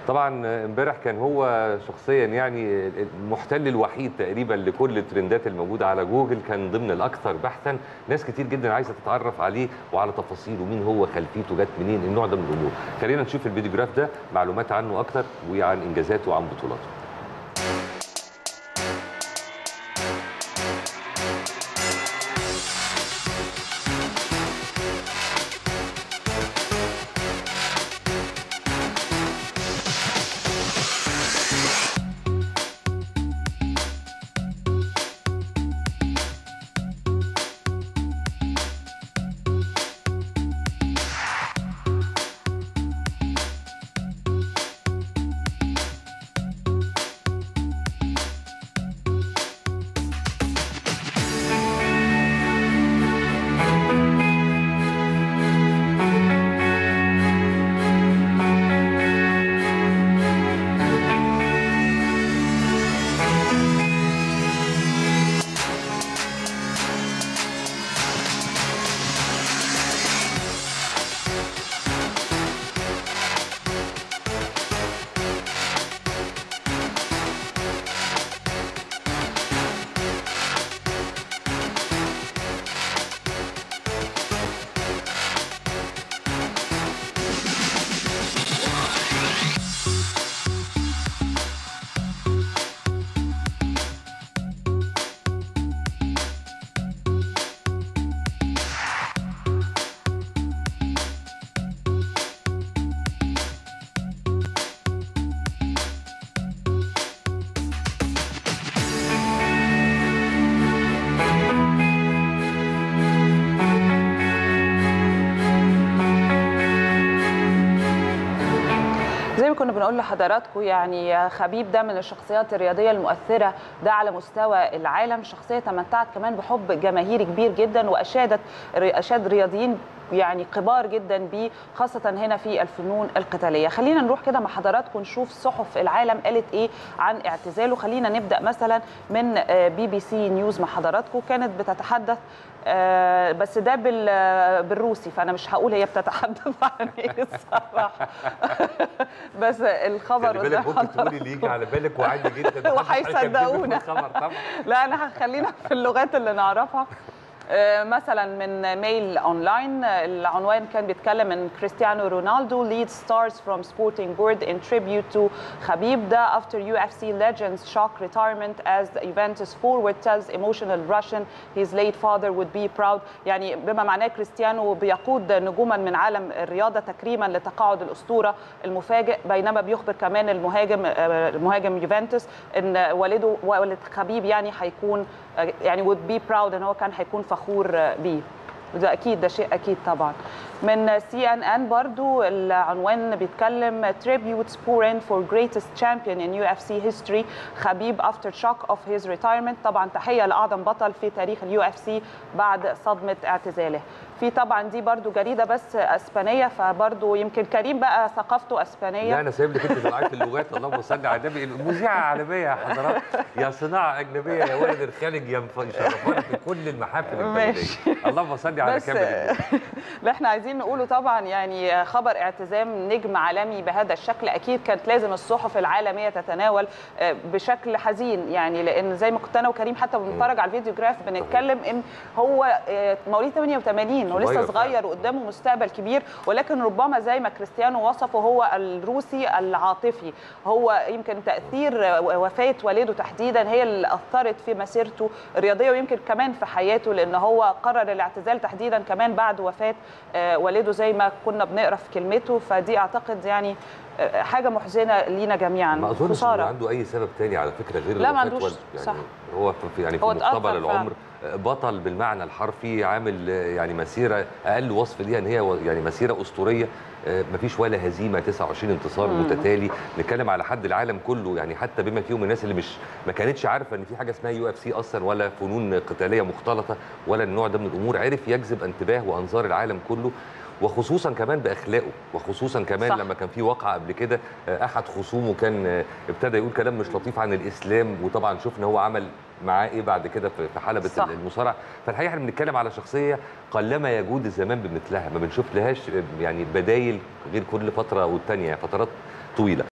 طبعا امبارح كان هو شخصيا يعني المحتل الوحيد تقريبا لكل الترندات الموجوده على جوجل كان ضمن الاكثر بحثا ناس كتير جدا عايزه تتعرف عليه وعلى تفاصيله مين هو خلفيته جت منين النوع ده من الامور خلينا نشوف الفيديوجراف ده معلومات عنه اكتر وعن انجازاته وعن بطولاته زي ما كنا بنقول لحضراتكم يعني خبيب ده من الشخصيات الرياضيه المؤثره ده على مستوى العالم شخصيه تمتعت كمان بحب جماهيري كبير جدا واشادت اشاد رياضيين يعني كبار جدا بيه خاصة هنا في الفنون القتالية خلينا نروح كده مع حضراتكم نشوف صحف العالم قالت ايه عن اعتزاله خلينا نبدأ مثلا من بي بي سي نيوز مع حضراتكم كانت بتتحدث بس ده بالروسي فانا مش هقول هي بتتحدث عن ايه الصراحه بس الخبر خلي بالك ممكن تقولي اللي يجي على بالك وعادي جدا وهيصدقونا لا انا هخلينا في اللغات اللي نعرفها مثلا من ميل اونلاين العنوان كان بيتكلم ان كريستيانو رونالدو leads stars from sporting world in tribute to خبيب ده after UFC legends shock retirement as Juventus forward tells emotional Russian his late father would be proud يعني بما معناه كريستيانو بيقود نجوما من عالم الرياضه تكريما لتقاعد الاسطوره المفاجئ بينما بيخبر كمان المهاجم المهاجم يوفنتوس ان والده والد خبيب يعني هيكون يعني would be proud ان هو كان هيكون فخور بيه وده اكيد ده شيء اكيد طبعا من سي ان ان برضو العنوان بيتكلم tributes pour in for greatest champion in UFC history خبيب after shock of his retirement طبعا تحيه لاعظم بطل في تاريخ اليو اف سي بعد صدمه اعتزاله في طبعا دي برضو جريده بس اسبانيه فبرضو يمكن كريم بقى ثقافته اسبانيه لا انا سايب لك انت طلعت اللغات اللهم صل على النبي المذيعه عالميه يا حضرات يا صناعه اجنبيه يا ولد الخارج يا مشرفانا في كل المحافل ماشي اللهم صل على كامل اللي احنا عايزين نقوله طبعا يعني خبر اعتزام نجم عالمي بهذا الشكل اكيد كانت لازم الصحف العالميه تتناول بشكل حزين يعني لان زي ما كنت انا وكريم حتى بنتفرج على الفيديو جراف بنتكلم ان هو مواليد 88 ولسه صغير وقدامه مستقبل كبير ولكن ربما زي ما كريستيانو وصفه هو الروسي العاطفي هو يمكن تاثير وفاه والده تحديدا هي اللي اثرت في مسيرته الرياضيه ويمكن كمان في حياته لان هو قرر الاعتزال تحديدا كمان بعد وفاه والده زي ما كنا بنقرا في كلمته فدي اعتقد يعني حاجه محزنه لينا جميعا ما اظنش انه عنده اي سبب تاني على فكره غير لا ما عندوش يعني صح هو في يعني في مقتبل العمر بطل بالمعنى الحرفي عامل يعني مسيره اقل وصف ليها ان هي يعني مسيره اسطوريه مفيش ولا هزيمه 29 انتصار مم. متتالي نتكلم على حد العالم كله يعني حتى بما فيهم الناس اللي مش ما كانتش عارفه ان في حاجه اسمها يو اف سي اصلا ولا فنون قتاليه مختلطه ولا النوع ده من الامور عرف يجذب انتباه وانظار العالم كله وخصوصا كمان باخلاقه وخصوصا كمان صح. لما كان في واقعه قبل كده احد خصومه كان ابتدى يقول كلام مش لطيف عن الاسلام وطبعا شفنا هو عمل معاه ايه بعد كده في حلبه صح. المصارعه فالحقيقه احنا بنتكلم على شخصيه قلما يجود الزمان بمثلها ما بنشوف لهاش يعني بدايل غير كل فتره والتانيه فترات طويله